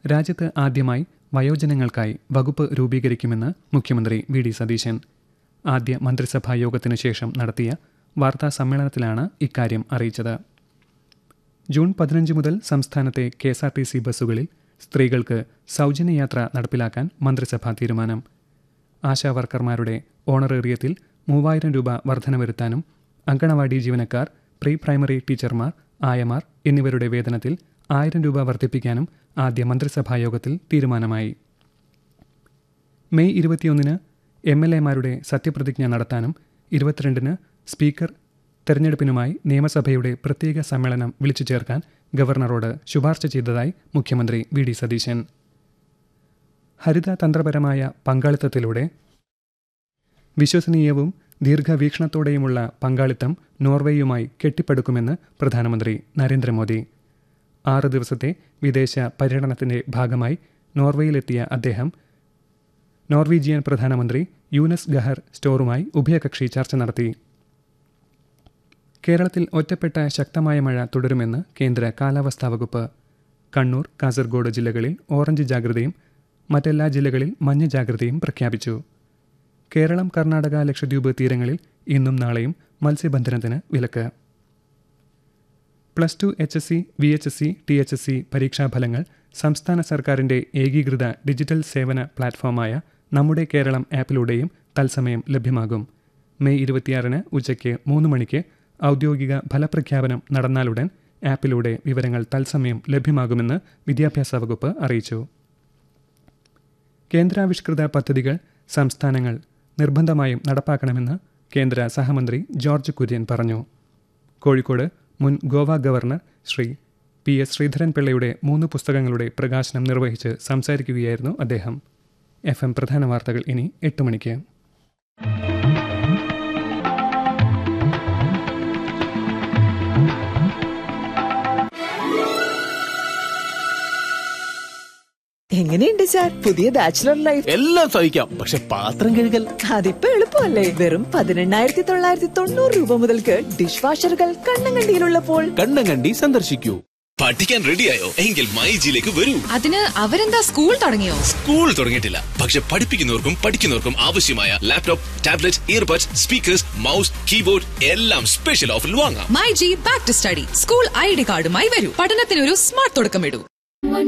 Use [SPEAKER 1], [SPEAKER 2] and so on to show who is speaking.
[SPEAKER 1] രാജ്യത്ത് ആദ്യമായി വയോജനങ്ങൾക്കായി വകുപ്പ് രൂപീകരിക്കുമെന്ന് മുഖ്യമന്ത്രി വി ഡി സതീശൻ ആദ്യ മന്ത്രിസഭാ യോഗത്തിനു ശേഷം നടത്തിയ വാർത്താ സമ്മേളനത്തിലാണ് ഇക്കാര്യം അറിയിച്ചത് ജൂൺ പതിനഞ്ച് മുതൽ സംസ്ഥാനത്തെ K S R T C ബസ്സുകളിൽ സ്ത്രീകൾക്ക് സൗജന്യ യാത്ര നടപ്പിലാക്കാൻ മന്ത്രിസഭാ തീരുമാനം ആശാവർക്കർമാരുടെ ഓണറേറിയത്തിൽ മൂവായിരം രൂപ വർധന വരുത്താനും അങ്കണവാടി ജീവനക്കാർ പ്രീ പ്രൈമറി ടീച്ചർമാർ ആയമാർ എന്നിവരുടെ വേതനത്തിൽ ആയിരം രൂപ വർദ്ധിപ്പിക്കാനും ആദ്യ മന്ത്രിസഭാ യോഗത്തിൽ തീരുമാനമായി മെയ് ഇരുപത്തിയൊന്നിന് എം എൽ എമാരുടെ സത്യപ്രതിജ്ഞ നടത്താനും ഇരുപത്തിരണ്ടിന് സ്പീക്കർ തെരഞ്ഞെടുപ്പിനുമായി നിയമസഭയുടെ പ്രത്യേക സമ്മേളനം വിളിച്ചു ചേർക്കാൻ ഗവർണറോട് ശുപാർശ ചെയ്തതായി മുഖ്യമന്ത്രി വി ഡി സതീശൻ ഹരിത തന്ത്രപരമായ പങ്കാളിത്തത്തിലൂടെ വിശ്വസനീയവും ദീർഘവീക്ഷണത്തോടെയുമുള്ള പങ്കാളിത്തം നോർവേയുമായി കെട്ടിപ്പടുക്കുമെന്ന് പ്രധാനമന്ത്രി നരേന്ദ്രമോദി ആറ് ദിവസത്തെ വിദേശ പര്യടനത്തിന്റെ ഭാഗമായി നോർവേയിലെത്തിയ അദ്ദേഹം നോർവീജിയൻ പ്രധാനമന്ത്രി യൂനസ് ഗഹർ സ്റ്റോറുമായി ഉഭയകക്ഷി ചർച്ച നടത്തി കേരളത്തിൽ ഒറ്റപ്പെട്ട ശക്തമായ മഴ തുടരുമെന്ന് കേന്ദ്ര കാലാവസ്ഥാ വകുപ്പ് കണ്ണൂർ കാസർഗോഡ് ജില്ലകളിൽ ഓറഞ്ച് ജാഗ്രതയും മറ്റെല്ലാ ജില്ലകളിൽ മഞ്ഞ ജാഗ്രതയും പ്രഖ്യാപിച്ചു കേരളം കർണാടക ലക്ഷദ്വീപ് തീരങ്ങളിൽ ഇന്നും നാളെയും മത്സ്യബന്ധനത്തിന് വിലക്ക് plus two H S C V H S C T H S C പരീക്ഷാഫലങ്ങൾ സംസ്ഥാന സർക്കാരിന്റെ ഏകീകൃത ഡിജിറ്റൽ സേവന പ്ലാറ്റ്ഫോമായ നമ്മുടെ കേരളം ആപ്പിലൂടെയും തത്സമയം ലഭ്യമാകും മെയ് ഇരുപത്തിയാറിന് ഉച്ചയ്ക്ക് മൂന്ന് മണിക്ക് ഔദ്യോഗിക ഫലപ്രഖ്യാപനം നടന്നാലുടൻ ആപ്പിലൂടെ വിവരങ്ങൾ തത്സമയം ലഭ്യമാകുമെന്ന് വിദ്യാഭ്യാസ വകുപ്പ് അറിയിച്ചു കേന്ദ്രാവിഷ്കൃത പദ്ധതികൾ സംസ്ഥാനങ്ങൾ നിർബന്ധമായും നടപ്പാക്കണമെന്ന് കേന്ദ്ര സഹമന്ത്രി ജോർജ് കുര്യൻ പറഞ്ഞു കോഴിക്കോട് മുൻ Goa governor Shri P S ശ്രീധരൻപിള്ളയുടെ മൂന്ന് പുസ്തകങ്ങളുടെ പ്രകാശനം നിർവഹിച്ച് സംസാരിക്കുകയായിരുന്നു അദ്ദേഹം എഫ് എം പ്രധാന വാർത്തകൾ ഇനി എട്ട് മണിക്ക്
[SPEAKER 2] എങ്ങനെയുണ്ട് സാർ പുതിയ ബാച്ചിലർ ലൈഫ്
[SPEAKER 3] എല്ലാം സഹിക്കാം പക്ഷെ പാത്രം കഴുകൽ
[SPEAKER 2] അതിപ്പോ എളുപ്പമല്ലേ വെറും പതിനെണ്ണായിരത്തി തൊള്ളായിരത്തി തൊണ്ണൂറ് രൂപ മുതൽക്ക് ഡിഷ് വാഷറുകൾ കണ്ണങ്കണ്ടിയിലുള്ളപ്പോൾ
[SPEAKER 3] കണ്ണം കണ്ടി സന്ദർശിക്കൂ
[SPEAKER 4] പഠിക്കാൻ റെഡിയായോ എങ്കിൽ മൈജിയിലേക്ക് വരൂ
[SPEAKER 5] അതിന് അവരെന്താ സ്കൂൾ തുടങ്ങിയോ
[SPEAKER 4] സ്കൂൾ തുടങ്ങിയിട്ടില്ല പക്ഷെ പഠിപ്പിക്കുന്നവർക്കും പഠിക്കുന്നവർക്കും ആവശ്യമായ laptop tablet earbuds speakers mouse keyboard എല്ലാം സ്പെഷ്യൽ ഓഫറിൽ വാങ്ങാം
[SPEAKER 5] my G back to study school I D കാർഡുമായി വരൂ പഠനത്തിനൊരു സ്മാർട്ട് തുടക്കമിടൂ